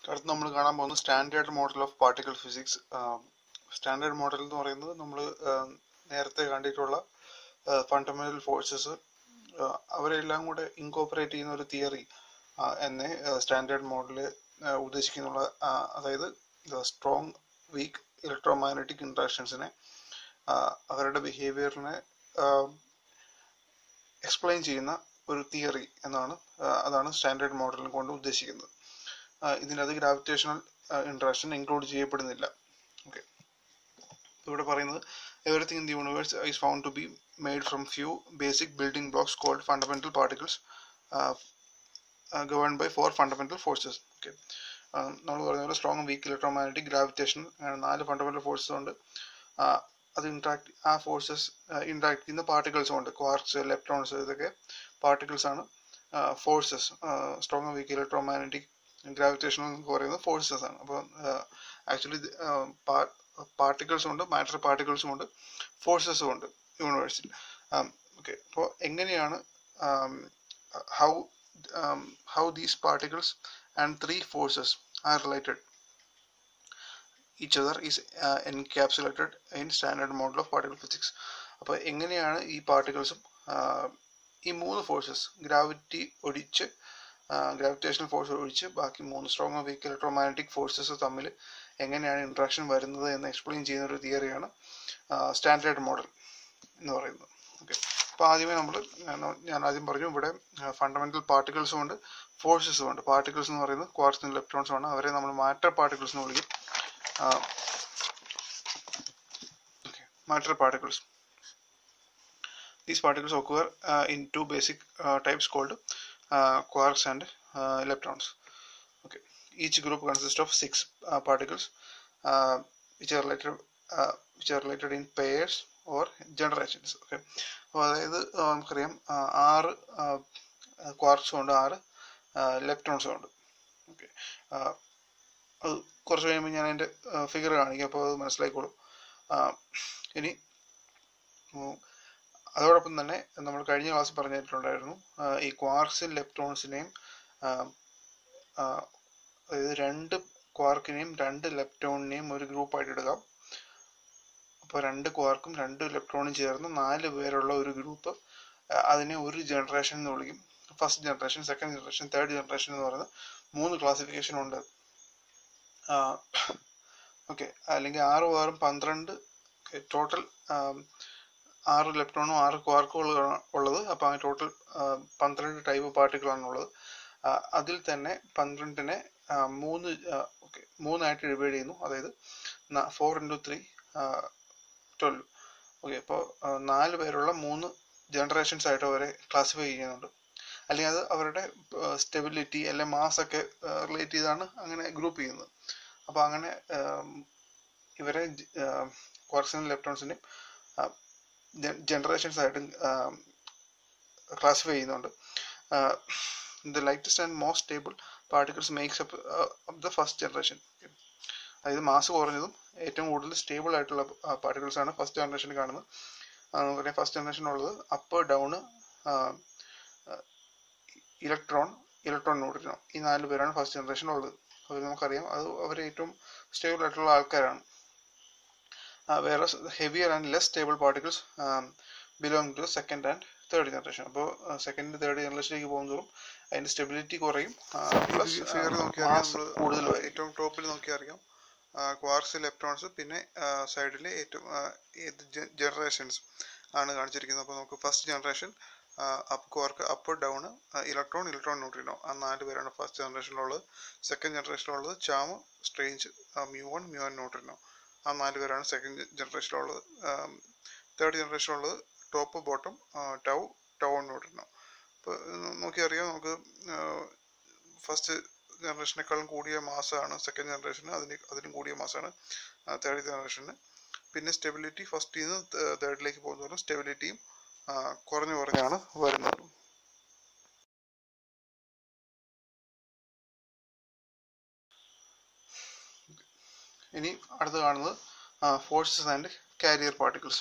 അടുത്ത് നമ്മൾ കാണാൻ പോകുന്നത് standard model of particle physics standard model എന്ന് പറയുന്നത് നമ്മൾ നേരത്തെ കണ്ടിട്ടുള്ള ഫണ്ടമെന്റൽ ഫോഴ്സസ് അവരെല്ലാം കൂടെ ഇൻകോപ്പറേറ്റ് ചെയ്യുന്ന ഒരു തിയറി എന്നേ സ്റ്റാൻഡേർഡ് മോഡൽ ഉദ്ദേശിക്കുന്നുള്ള അതായത് സ്ട്രോങ് വീക്ക് ഇലക്ട്രോമാഗ്നറ്റിക് ഇൻട്രാക്ഷൻസിനെ അവരുടെ ബിഹേവിയറിനെ എക്സ്പ്ലെയിൻ ചെയ്യുന്ന ഒരു തിയറി എന്നാണ് അതാണ് സ്റ്റാൻഡേർഡ് മോഡലിനെ കൊണ്ട് ഉദ്ദേശിക്കുന്നത് ഇതിനകത്ത് ഗ്രാവിറ്റേഷണൽ ഇൻട്രാക്ഷൻ ഇൻക്ലൂഡ് ചെയ്യപ്പെടുന്നില്ല ഓക്കെ ഇവിടെ പറയുന്നത് everything in the universe is found to be made from few basic building blocks called fundamental particles govern by four fundamental forces okay നമ്മൾ പറഞ്ഞ പോലെ സ്ട്രോങ് വീക്ക് ഇലക്ട്രോമാഗ്നറ്റിക് ഗ്രാവിറ്റേഷൻ അങ്ങനെ നാല് fundamental forces ഉണ്ട് അത് ഇൻട്രാക്ട് ആ ഫോഴ്സസ് ഇൻട്രാക്ട് ചെയ്യുന്ന പാർട്ടിക്കിൾസും ഉണ്ട് ക്വാർക്സ് ഇലക്ട്രോൺസ് ഇതൊക്കെ പാർട്ടിക്കിൾസ് ആണ് forces strong weak electromagnetic gravitation എന്ന് പറയുന്നത് ഫോഴ്സസ് ആണ് അപ്പോൾ ആക്ച്വലി പാർട്ടിക്കിൾസും ഉണ്ട് മാറ്റർ പാർട്ടിക്കിൾസും ഉണ്ട് ഫോഴ്സസും ഉണ്ട് യൂണിവേഴ്സിൽ ഓക്കെ അപ്പോൾ എങ്ങനെയാണ് how how these particles and three forces are related each other is encapsulated in standard model of particle physics അപ്പോൾ എങ്ങനെയാണ് ഈ പാർട്ടിക്കിൾസും ഈ മൂന്ന് ഫോഴ്സസ് ഗ്രാവിറ്റി ഒഴിച്ച് ഗ്രാവിറ്റേഷണൽ ഫോഴ്സ് ഒഴിച്ച് ബാക്കി മൂന്ന് സ്ട്രോങ് വീക്ക് ഇലക്ട്രോമാഗ്നറ്റിക് ഫോഴ്സസ് തമ്മിൽ എങ്ങനെയാണ് ഇൻട്രാക്ഷൻ വരുന്നത് എന്ന് എക്സ്പ്ലെയിൻ ചെയ്യുന്ന ഒരു തിയറിയാണ് സ്റ്റാൻഡേർഡ് മോഡൽ എന്ന് പറയുന്നത് ഓക്കെ അപ്പോൾ ആദ്യമേ നമ്മൾ ഞാൻ ആദ്യം പറഞ്ഞു ഇവിടെ ഫണ്ടമെന്റൽ പാർട്ടിക്കിൾസും ഉണ്ട് ഫോഴ്സസും ഉണ്ട് പാർട്ടിക്കിൾസ് എന്ന് പറയുന്നത് ക്വാർട്സും ഇലക്ട്രോൺസും ആണ് അവരെ നമ്മൾ മാറ്റർ പാർട്ടിക്കിൾസ് എന്ന് വിളിക്കും matter particles. These particles occur uh, in two basic uh, types called uh, quarks and electrons. Okay, each group consists of six particles which are related which are related in pairs or generations. Okay, അപ്പോൾ അതായത് നമുക്കറിയാം ആറ് ക്വാർക്സും ഉണ്ട് ആറ് ഇലക്ട്രോൺസും ഉണ്ട് okay അത് കുറച്ച് കഴിയുമ്പോൾ ഞാൻ അതിൻ്റെ ഫിഗർ കാണിക്കാം അപ്പോൾ അത് മനസ്സിലായിക്കോളും ഇനി അതോടൊപ്പം തന്നെ നമ്മൾ കഴിഞ്ഞ ക്ലാസ്സിൽ പറഞ്ഞിട്ടുണ്ടായിരുന്നു ഈ ക്വാർക്സും ലെപ്റ്റോൺസിനെയും അതായത് രണ്ട് ക്വാർക്കിനെയും രണ്ട് ലെപ്റ്റോണിനെയും ഒരു ഗ്രൂപ്പായിട്ട് എടുക്കാം അപ്പോൾ രണ്ട് ക്വാർക്കും രണ്ട് ഇലക്ട്രോണും ചേർന്ന് നാല് പേരുള്ള ഒരു ഗ്രൂപ്പ് അതിനെ ഒരു ജനറേഷൻ എന്ന് വിളിക്കും first generation second generation third generation എന്ന് പറയുന്ന മൂന്ന് ക്ലാസിഫിക്കേഷൻ ഉണ്ട് ഓക്കെ അല്ലെങ്കിൽ ആറ് ആറും പന്ത്രണ്ട് ടോട്ടൽ ആറ് ഇലക്ട്രോണും ആറ് ക്വാർക്കുകളും ഉള്ളത് അപ്പോൾ ആ ടോട്ടൽ പന്ത്രണ്ട് ടൈപ്പ് പാർട്ടിക്കിളാണ് ഉള്ളത് അതിൽ തന്നെ പന്ത്രണ്ടിനെ മൂന്ന് ഓക്കെ മൂന്നായിട്ട് ഡിവൈഡ് ചെയ്യുന്നു അതായത് four into three twelve okay അപ്പോൾ നാല് പേരുള്ള മൂന്ന് ജനറേഷൻസ് ആയിട്ട് അവരെ ക്ലാസിഫൈ ചെയ്യുന്നുണ്ട് അല്ലെങ്കിൽ അത് അവരുടെ സ്റ്റെബിലിറ്റി അല്ലെങ്കിൽ മാസ് ഒക്കെ റിലേറ്റ് ചെയ്താണ് അങ്ങനെ ഗ്രൂപ്പ് ചെയ്യുന്നത് അപ്പോൾ അങ്ങനെ ഇവരെ ക്വാർക്സിനും ലെപ്റ്റോൺസിനെയും ജനറേഷൻസ് ആയിട്ട് ക്ലാസിഫൈ ചെയ്യുന്നുണ്ട് the lightest and most stable particles makes up of the first generation അതായത് മാസ് കുറഞ്ഞതും ഏറ്റവും കൂടുതൽ സ്റ്റേബിൾ ആയിട്ടുള്ള പാർട്ടിക്കിൾസ് ആണ് ഫസ്റ്റ് ജനറേഷനിൽ കാണുന്നത് നമുക്കറിയാം ഫസ്റ്റ് ജനറേഷനുള്ളത് up down electron electron neutrino ഈ നാല് പേരാണ് ഫസ്റ്റ് ജനറേഷൻ ഉള്ളത് അത് നമുക്കറിയാം അത് അവർ ഏറ്റവും സ്റ്റേബിൾ ആയിട്ടുള്ള ആൾക്കാരാണ് വേറെ heavier and less stable particles belong to second and third generation അപ്പോൾ സെക്കൻഡ് തേർഡ് ജനറേഷനിലേക്ക് പോകുന്നതോറും അതിന്റെ സ്റ്റെബിലിറ്റി കുറയും പ്ലസ് ഫിഗർ നോക്കിയാൽ കൂടുതൽ ഏറ്റവും ടോപ്പിൽ നോക്കി അറിയാം ക്വാർക്സ് ഇലക്ട്രോൺസ് പിന്നെ സൈഡിൽ ഏറ്റവും ഏത് ജനറേഷൻസ് ആണ് കാണിച്ചിരിക്കുന്നത് അപ്പോൾ നമുക്ക് first generation up quark up down electron electron neutrino ആ നാല് പേരാണ് ഫസ്റ്റ് ജനറേഷനിലുള്ളത് സെക്കൻഡ് ജനറേഷനിലുള്ളത് charm strange muon muon neutrino ആ നാല് പേരാണ് സെക്കൻഡ് ജനറേഷനിലുള്ളത് തേർഡ് ജനറേഷനിലുള്ളത് top bottom tau tau neutrino അപ്പോൾ നോക്കി അറിയാം നമുക്ക് ഫസ്റ്റ് ജനറേഷനേക്കാളും കൂടിയ മാസമാണ് സെക്കൻഡ് ജനറേഷന് അതിന് അതിലും കൂടിയ മാസമാണ് തേർഡ് ജനറേഷന് പിന്നെ സ്റ്റെബിലിറ്റി ഫസ്റ്റിൽ നിന്ന് തേർഡിലേക്ക് പോകുന്നതോറും സ്റ്റെബിലിറ്റിയും കുറഞ്ഞു കുറഞ്ഞാണ് വരുന്നത് ഇനി അടുത്ത് കാണുന്നത് ഫോഴ്സസ് ആൻഡ് കാരിയർ പാർട്ടിക്കിൾസ്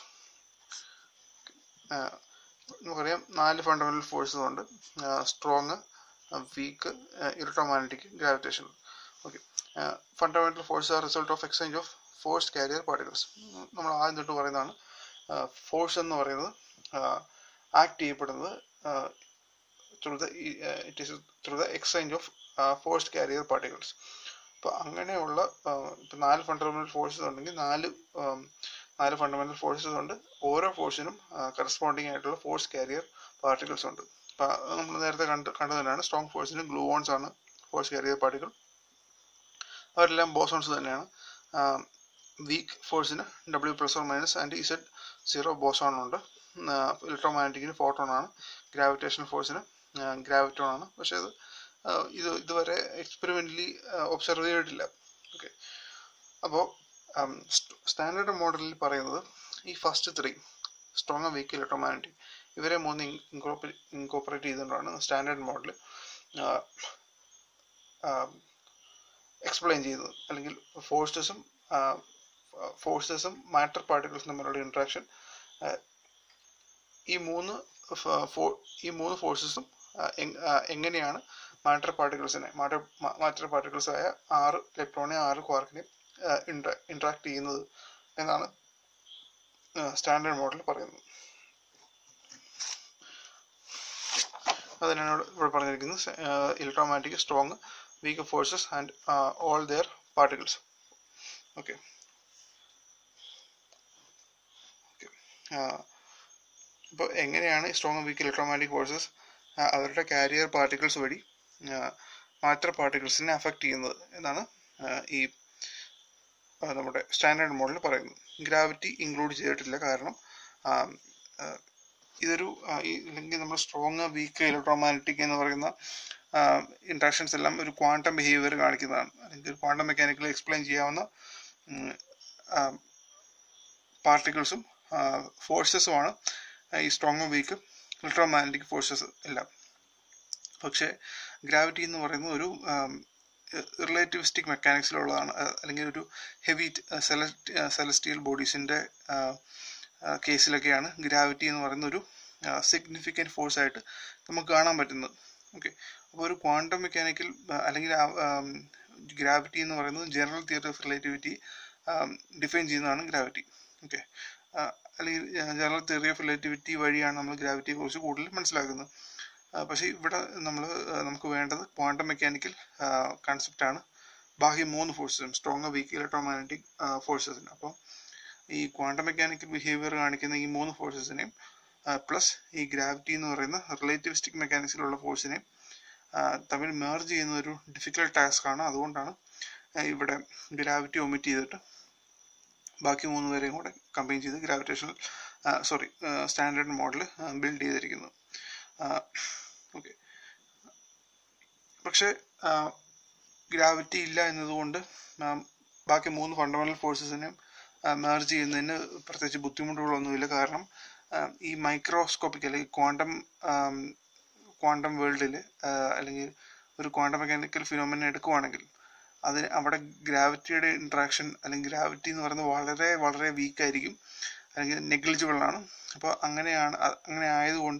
നമുക്കറിയാം നാല് ഫണ്ടമെന്റൽ ഫോഴ്സസ് ഉണ്ട് strong weak electromagnetic gravitation okay fundamental force are result of exchange of force carrier particles നമ്മൾ ആദ്യം തൊട്ട് പറയുന്നതാണ് ഫോഴ്സ് എന്ന് പറയുന്നത് ആക്ട് ചെയ്യപ്പെടുന്നത് through the it is through the exchange of force carrier particles അപ്പോൾ അങ്ങനെയുള്ള ഇപ്പം നാല് ഫണ്ടമെന്റൽ ഫോഴ്സസ് ഉണ്ടെങ്കിൽ നാല് നാല് ഫണ്ടമെന്റൽ ഫോഴ്സസ് ഉണ്ട് ഓരോ ഫോഴ്സിനും കറസ്പോണ്ടിങ് ആയിട്ടുള്ള ഫോഴ്സ് കാരിയർ പാർട്ടിക്കിൾസ് ഉണ്ട് അപ്പം നമ്മൾ നേരത്തെ കണ്ട് കണ്ടതിനാണ് സ്ട്രോങ് ഫോഴ്സിന് ഗ്ലൂവോൺസ് ആണ് ഫോഴ്സ് കാരിയർ പാർട്ടിക്കിൾ അവരെല്ലാം ബോസോൺസ് തന്നെയാണ് വീക്ക് ഫോഴ്സിന് W plus or minus and Z zero boson ഉണ്ട് ഇലക്ട്രോമാഗ്നറ്റിക്കിന് ഫോട്ടോൺ ആണ് ഗ്രാവിറ്റേഷൻ ഫോഴ്സിന് ഗ്രാവിറ്റോൺ ആണ് പക്ഷേ അത് ഇത് ഇതുവരെ എക്സ്പെരിമെൻ്റലി ഒബ്സർവ് ചെയ്തിട്ടില്ല ഓക്കെ അപ്പോൾ സ്റ്റാൻഡേർഡ് മോഡലിൽ പറയുന്നത് ഈ first three strong weak electromagnetic ഇവരെ മൂന്ന് ഇൻകോപ്പറേറ്റ് ചെയ്തുകൊണ്ടാണ് സ്റ്റാൻഡേർഡ് മോഡൽ എക്സ്പ്ലെയിൻ ചെയ്യുന്നത് അല്ലെങ്കിൽ ഫോഴ്സസും ഫോഴ്സസും മാറ്റർ പാർട്ടിക്കിൾസും തമ്മിലുള്ള ഇൻട്രാക്ഷൻ ഈ മൂന്ന് ഈ മൂന്ന് ഫോഴ്സസും എങ്ങനെയാണ് മാറ്റർ പാർട്ടിക്കിൾസിനെ മാറ്റർ മാറ്റർ പാർട്ടിക്കിൾസ് ആയ ആറ് ഇലക്ട്രോണെ ആറ് ക്വാർക്കിനെ ഇൻട്രാക്ട് ചെയ്യുന്നത് എന്നാണ് സ്റ്റാൻഡേർഡ് മോഡൽ പറയുന്നത് അതിനാണ് ഇവിടെ പറഞ്ഞിരിക്കുന്നത് electromagnetic strong weaker forces and uh, all their particles okay അപ്പോൾ എങ്ങനെയാണ് സ്ട്രോങ് വീക്ക് ഇലക്ട്രോമാഗ്നറ്റിക് ഫോഴ്സസ് അവരുടെ കാരിയർ പാർട്ടിക്കിൾസ് വഴി മാറ്റർ പാർട്ടിക്കിൾസിനെ അഫക്റ്റ് ചെയ്യുന്നത് എന്നാണ് ഈ നമ്മുടെ സ്റ്റാൻഡേർഡ് മോഡൽ പറയുന്നത് ഗ്രാവിറ്റി ഇൻക്ലൂഡ് ചെയ്തിട്ടില്ല കാരണം ഇതൊരു അല്ലെങ്കിൽ നമ്മൾ സ്ട്രോങ് വീക്ക് ഇലക്ട്രോമാഗ്നറ്റിക് എന്ന് പറയുന്ന ഇൻട്രാക്ഷൻസ് എല്ലാം ഒരു ക്വാണ്ടം ബിഹേവിയർ കാണിക്കുന്നതാണ് അല്ലെങ്കിൽ ഒരു ക്വാണ്ടം മെക്കാനിക്കലി എക്സ്പ്ലെയിൻ ചെയ്യാവുന്ന പാർട്ടിക്കിൾസും ഫോഴ്സസുമാണ് ഈ സ്ട്രോങ് വീക്ക് ഇലക്ട്രോമാഗ്നറ്റിക് ഫോഴ്സസ് എല്ലാം പക്ഷേ ഗ്രാവിറ്റി എന്ന് പറയുന്നത് ഒരു റിലേറ്റിവിസ്റ്റിക് മെക്കാനിക്സിലുള്ളതാണ് അല്ലെങ്കിൽ ഒരു ഹെവി സെലസ്റ്റിയൽ ബോഡീസിൻ്റെ കേസിലൊക്കെയാണ് ഗ്രാവിറ്റി എന്ന് പറയുന്ന ഒരു സിഗ്നിഫിക്കൻറ്റ് ഫോഴ്സ് ആയിട്ട് നമുക്ക് കാണാൻ പറ്റുന്നത് ഓക്കെ അപ്പോൾ ഒരു ക്വാണ്ടം മെക്കാനിക്കൽ അല്ലെങ്കിൽ ഗ്രാവിറ്റി എന്ന് പറയുന്നത് general theory of relativity define ചെയ്യുന്നതാണ് ഗ്രാവിറ്റി ഓക്കെ അല്ലെങ്കിൽ ജനറൽ തിയറി ഓഫ് റിലേറ്റിവിറ്റി വഴിയാണ് നമ്മൾ ഗ്രാവിറ്റിയെ കുറിച്ച് കൂടുതൽ മനസ്സിലാക്കുന്നത് പക്ഷേ ഇവിടെ നമ്മൾ നമുക്ക് വേണ്ടത് ക്വാണ്ടം മെക്കാനിക്കൽ കൺസെപ്റ്റാണ് ബാക്കി മൂന്ന് ഫോഴ്സസും സ്ട്രോങ് വീക്ക് ഇലക്ട്രോമാഗ്നറ്റിക് ഫോഴ്സസിന് അപ്പോൾ ഈ ക്വാണ്ടം മെക്കാനിക്കൽ ബിഹേവിയർ കാണിക്കുന്ന ഈ മൂന്ന് ഫോഴ്സസിനെയും പ്ലസ് ഈ ഗ്രാവിറ്റി എന്ന് പറയുന്ന റിലേറ്റിവിസ്റ്റിക് മെക്കാനിക്സിലുള്ള ഫോഴ്സിനെയും തമ്മിൽ മേർജ് ചെയ്യുന്ന ഒരു ഡിഫിക്കൽട്ട് ടാസ്ക് ആണ് അതുകൊണ്ടാണ് ഇവിടെ ഗ്രാവിറ്റി ഒമിറ്റ് ചെയ്തിട്ട് ബാക്കി മൂന്ന് പേരെയും കൂടെ കമ്പൈൻ ചെയ്ത് gravitational sorry standard model build ചെയ്തിരിക്കുന്നു ഓക്കെ പക്ഷേ ഗ്രാവിറ്റി ഇല്ല എന്നതുകൊണ്ട് ബാക്കി മൂന്ന് ഫണ്ടമെന്റൽ ഫോഴ്സസിനെയും മേർജ് ചെയ്യുന്നതിന് പ്രത്യേകിച്ച് ബുദ്ധിമുട്ടുകളൊന്നുമില്ല കാരണം ഈ മൈക്രോസ്കോപ്പിക് അല്ലെങ്കിൽ ക്വാണ്ടം ക്വാണ്ടം വേൾഡിൽ അല്ലെങ്കിൽ ഒരു ക്വാണ്ടം മെക്കാനിക്കൽ ഫിനോമിന എടുക്കുവാണെങ്കിൽ അതിന് അവിടെ ഗ്രാവിറ്റിയുടെ ഇൻട്രാക്ഷൻ അല്ലെങ്കിൽ ഗ്രാവിറ്റി എന്ന് പറയുന്നത് വളരെ വളരെ വീക്ക് ആയിരിക്കും അല്ലെങ്കിൽ നെഗ്ലിജിബിൾ ആണ് അപ്പോൾ അങ്ങനെയാണ് അങ്ങനെ ആയതുകൊണ്ട്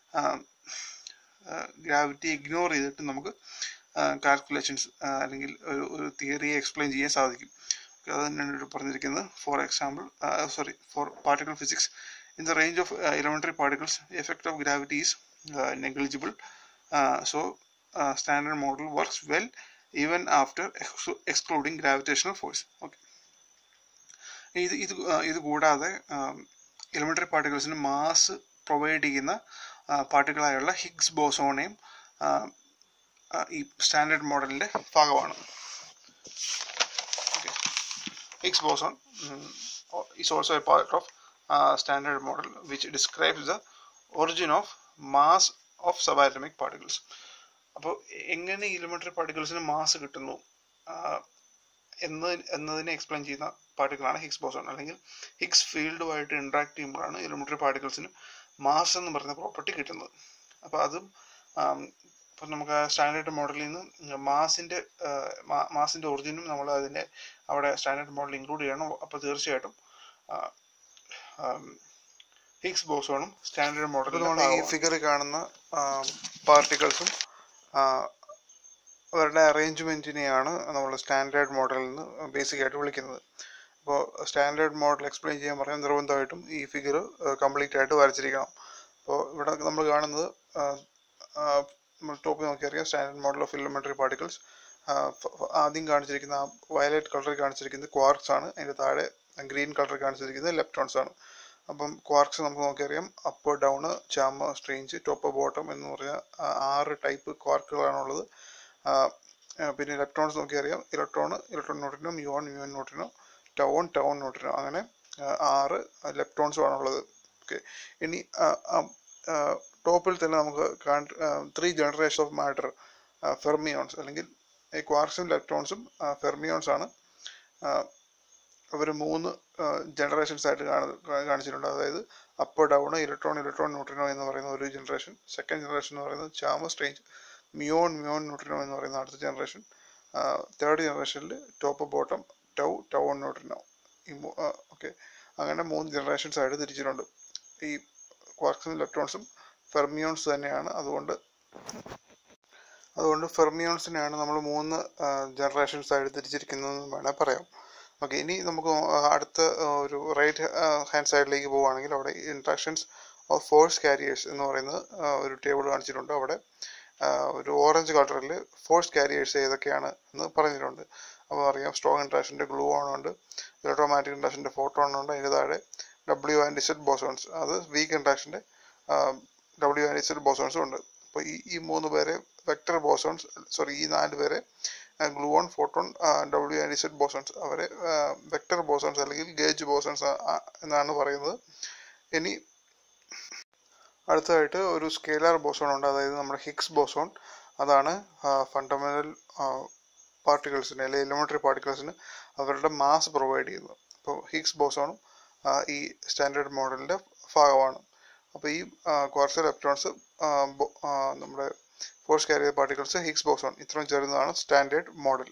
ഗ്രാവിറ്റി ഇഗ്നോർ ചെയ്തിട്ട് നമുക്ക് കാൽക്കുലേഷൻസ് അല്ലെങ്കിൽ ഒരു ഒരു തിയറിയെ എക്സ്പ്ലെയിൻ ചെയ്യാൻ സാധിക്കും അത് തന്നെയാണ് ഇവിടെ പറഞ്ഞിരിക്കുന്നത് for example sorry for particle physics in the range of uh, elementary particles the effect of gravity is uh, negligible uh, so uh, standard model works well even after ex excluding gravitational force okay ഇത് ഇത് ഇത് കൂടാതെ elementary പാർട്ടിക്കിൾസിന് mass provide ചെയ്യുന്ന പാർട്ടിക്കിളായുള്ള Higgs ബോസോണെയും ഈ standard മോഡലിൻ്റെ ഭാഗമാണ് Higgs boson is also a part of uh, standard model which describes the origin of mass of subatomic particles അപ്പോൾ എങ്ങനെ ഇലിമെൻ്ററി പാർട്ടിക്കിൾസിന് മാസ് കിട്ടുന്നു എന്ന് എന്നതിനെ എക്സ്പ്ലെയിൻ ചെയ്യുന്ന പാർട്ടിക്കിളാണ് ഹിഗ്സ് ബോസോൺ അല്ലെങ്കിൽ ഹിഗ്സ് ഫീൽഡുമായിട്ട് ഇൻട്രാക്ട് ചെയ്യുമ്പോഴാണ് ഇലിമെൻ്ററി പാർട്ടിക്കിൾസിന് മാസ് എന്ന് പറയുന്ന പ്രോപ്പർട്ടി കിട്ടുന്നത് അപ്പോൾ അതും ഇപ്പം നമുക്ക് സ്റ്റാൻഡേർഡ് മോഡലിൽ നിന്ന് മാസിൻ്റെ മാസിൻ്റെ ഒറിജിനും നമ്മൾ അതിൻ്റെ അവിടെ സ്റ്റാൻഡേർഡ് മോഡൽ ഇൻക്ലൂഡ് ചെയ്യണം അപ്പോൾ തീർച്ചയായിട്ടും ഹിഗ്സ് ബോസോണും സ്റ്റാൻഡേർഡ് മോഡൽ നമ്മൾ ഈ ഫിഗറിൽ കാണുന്ന പാർട്ടിക്കിൾസും അവരുടെ അറേഞ്ച്മെൻറ്റിനെയാണ് നമ്മൾ സ്റ്റാൻഡേർഡ് മോഡലിൽ നിന്ന് ബേസിക് ആയിട്ട് വിളിക്കുന്നത് അപ്പോൾ സ്റ്റാൻഡേർഡ് മോഡൽ എക്സ്പ്ലെയിൻ ചെയ്യാൻ പറയാൻ നിർബന്ധമായിട്ടും ഈ ഫിഗർ കംപ്ലീറ്റ് ആയിട്ട് വരച്ചിരിക്കണം അപ്പോൾ ഇവിടെ നമ്മൾ കാണുന്നത് നമ്മൾ ടോപ്പിൽ നോക്കിയറിയാം standard model of elementary particles ആദ്യം കാണിച്ചിരിക്കുന്ന ആ വയലറ്റ് കളറിൽ കാണിച്ചിരിക്കുന്നത് ക്വാർക്സ് ആണ് അതിൻ്റെ താഴെ ഗ്രീൻ കളറിൽ കാണിച്ചിരിക്കുന്നത് ലെപ്റ്റോൺസ് ആണ് അപ്പം ക്വാർക്സ് നമുക്ക് നോക്കിയറിയാം up down charm strange top bottom എന്ന് പറഞ്ഞ ആറ് ടൈപ്പ് ക്വാർക്കുകളാണുള്ളത് പിന്നെ ഇലക്ട്രോൺസ് നോക്കിയറിയാം electron electron neutrino muon muon neutrino tau tau neutrino അങ്ങനെ ആറ് ലെപ്റ്റോൺസും ആണുള്ളത് ഓക്കെ ഇനി ടോപ്പിൽ തന്നെ നമുക്ക് three generation of matter fermions അല്ലെങ്കിൽ ഈ ക്വാർക്സും ലെപ്റ്റോൺസും ഫെർമിയോൺസ് ആണ് അവർ മൂന്ന് ജനറേഷൻസ് ആയിട്ട് കാണിച്ചിട്ടുണ്ട് അതായത് up down electron electron neutrino എന്ന് പറയുന്ന ഒരു ജനറേഷൻ സെക്കൻഡ് ജനറേഷൻ എന്ന് പറയുന്നത് ചാമ സ്ട്രേഞ്ച് മ്യോൺ മ്യോൺ ന്യൂട്രിനോ എന്ന് പറയുന്ന അടുത്ത ജനറേഷൻ തേർഡ് ജനറേഷനിൽ top bottom tau tau neutrino ഈ ഓക്കെ അങ്ങനെ മൂന്ന് ജനറേഷൻസ് ആയിട്ട് തിരിച്ചിട്ടുണ്ട് ഈ ക്വാർക്സും ഇലക്ട്രോൺസും ഫെർമിയോൺസ് തന്നെയാണ് അതുകൊണ്ട് അതുകൊണ്ട് ഫെർമിയോൺസിനെയാണ് നമ്മൾ മൂന്ന് ജനറേഷൻസ് ആയിട്ട് തിരിച്ചിരിക്കുന്നതെന്ന് വേണേൽ പറയാം ഓക്കെ ഇനി നമുക്ക് അടുത്ത ഒരു റൈറ്റ് ഹാൻഡ് സൈഡിലേക്ക് പോവുകയാണെങ്കിൽ അവിടെ ഇൻട്രാക്ഷൻസ് ഓഫ് ഫോഴ്സ് കാരിയേഴ്സ് എന്ന് പറയുന്ന ഒരു ടേബിൾ കാണിച്ചിട്ടുണ്ട് അവിടെ ഒരു ഓറഞ്ച് കളറിൽ ഫോഴ്സ് കാരിയേഴ്സ് ഏതൊക്കെയാണ് എന്ന് പറഞ്ഞിട്ടുണ്ട് അപ്പോൾ അറിയാം സ്ട്രോങ് ഇൻട്രാക്ഷൻ്റെ ഗ്ലൂ ഓണുണ്ട് ഇലക്ട്രോമാറ്റിക് ഇൻട്രാക്ഷൻ്റെ ഫോട്ടോൺ ഉണ്ട് അതിൻ്റെ താഴെ ഡബ്ല്യു ആൻഡ് ഇസഡ് ബോസോൺസ് അത് വീക്ക് ഇൻട്രാക്ഷൻ്റെ ഡബ്ല്യു ആൻഡ് ഇസഡ് ബോസോൺസും ഉണ്ട് അപ്പോൾ ഈ ഈ മൂന്ന് പേരെ വെക്ടർ ബോസോൺസ് സോറി ഈ നാല് പേരെ gluon photon W and Z bosons അവരെ വെക്ടർ ബോസോൺസ് അല്ലെങ്കിൽ ഗേജ് ബോസോൺസ് എന്നാണ് പറയുന്നത് ഇനി അടുത്തതായിട്ട് ഒരു സ്കേലാർ ബോസോൺ ഉണ്ട് അതായത് നമ്മുടെ ഹിക്സ് ബോസോൺ അതാണ് ഫണ്ടമെന്റൽ പാർട്ടിക്കിൾസിന് അല്ലെങ്കിൽ എലിമെൻ്ററി പാർട്ടിക്കിൾസിന് അവരുടെ മാസ് പ്രൊവൈഡ് ചെയ്യുന്നത് അപ്പോൾ ഹിഗ്സ് ബോസോണും ഈ സ്റ്റാൻഡേർഡ് മോഡലിൻ്റെ ഭാഗമാണ് അപ്പോൾ ഈ ക്വാർസൽ ഇലക്ട്രോൺസ് നമ്മുടെ force carrier particles Higgs boson ഇത്രയും ചേരുന്നതാണ് സ്റ്റാൻഡേർഡ് മോഡൽ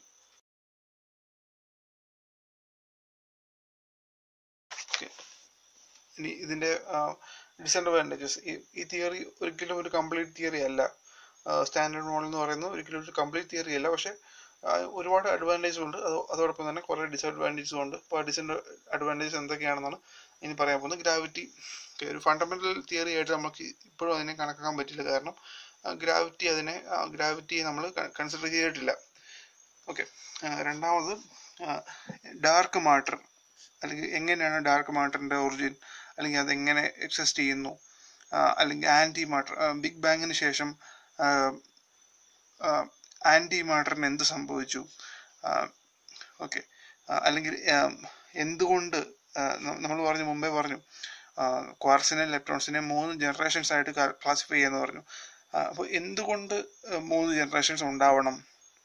ഇനി ഇതിൻ്റെ ഡിസഡ്വാൻറ്റേജസ് ഈ തിയറി ഒരിക്കലും ഒരു കംപ്ലീറ്റ് തിയറി അല്ല സ്റ്റാൻഡേർഡ് മോഡൽ എന്ന് പറയുന്നത് ഒരിക്കലും ഒരു കംപ്ലീറ്റ് തിയറി അല്ല പക്ഷേ ഒരുപാട് അഡ്വാൻറ്റേജ് ഉണ്ട് അത് അതോടൊപ്പം തന്നെ കുറേ ഡിസഡ്വാൻറ്റേജും ഉണ്ട് അപ്പോൾ ഡിസഡ് അഡ്വാൻറ്റേജസ് എന്തൊക്കെയാണെന്നാണ് ഇനി പറയാൻ പോകുന്നത് ഗ്രാവിറ്റി ഒരു ഫണ്ടമെന്റൽ തിയറി ആയിട്ട് നമുക്ക് ഇപ്പോഴും അതിനെ കണക്കാക്കാൻ പറ്റില്ല കാരണം ഗ്രാവിറ്റി അതിനെ ഗ്രാവിറ്റി നമ്മൾ കൺസിഡർ ചെയ്തിട്ടില്ല ഓക്കെ രണ്ടാമത് ഡാർക്ക് മാറ്റർ അല്ലെങ്കിൽ എങ്ങനെയാണ് ഡാർക്ക് മാറ്ററിൻ്റെ ഒറിജിൻ അല്ലെങ്കിൽ അതെങ്ങനെ എക്സിസ്റ്റ് ചെയ്യുന്നു അല്ലെങ്കിൽ ആൻറ്റി മാറ്റർ ബിഗ് ബാങ്ങിന് ശേഷം ആൻറ്റി മാറ്ററിന് എന്ത് സംഭവിച്ചു ഓക്കെ അല്ലെങ്കിൽ എന്തുകൊണ്ട് നമ്മൾ പറഞ്ഞു മുമ്പേ പറഞ്ഞു ക്വാർസിനെ ഇലക്ട്രോൺസിനെ മൂന്ന് ജനറേഷൻസ് ആയിട്ട് ക്ലാസിഫൈ ചെയ്യാന്ന് പറഞ്ഞു അപ്പോൾ എന്തുകൊണ്ട് മൂന്ന് ജനറേഷൻസ് ഉണ്ടാവണം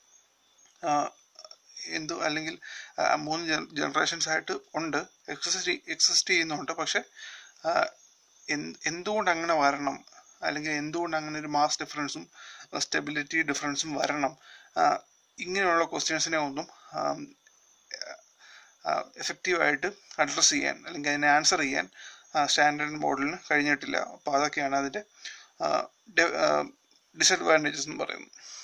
എന്തു അല്ലെങ്കിൽ മൂന്ന് ജനറേഷൻസ് ആയിട്ട് ഉണ്ട് എക്സിസ്റ്റ് എക്സിസ്റ്റ് ചെയ്യുന്നുണ്ട് പക്ഷെ എന്തുകൊണ്ട് അങ്ങനെ വരണം അല്ലെങ്കിൽ എന്തുകൊണ്ട് അങ്ങനെ ഒരു മാസ് ഡിഫറൻസും സ്റ്റെബിലിറ്റി ഡിഫറൻസും വരണം ഇങ്ങനെയുള്ള ക്വസ്റ്റ്യൻസിനെ ഒന്നും എഫക്റ്റീവായിട്ട് അഡ്രസ്സ് ചെയ്യാൻ അല്ലെങ്കിൽ അതിനെ ആൻസർ ചെയ്യാൻ സ്റ്റാൻഡേർഡ് മോഡലിന് കഴിഞ്ഞിട്ടില്ല അപ്പോൾ അതൊക്കെയാണ് അതിൻ്റെ ഡിസഡ്വാൻറ്റേജസ് എന്ന് പറയുന്നത്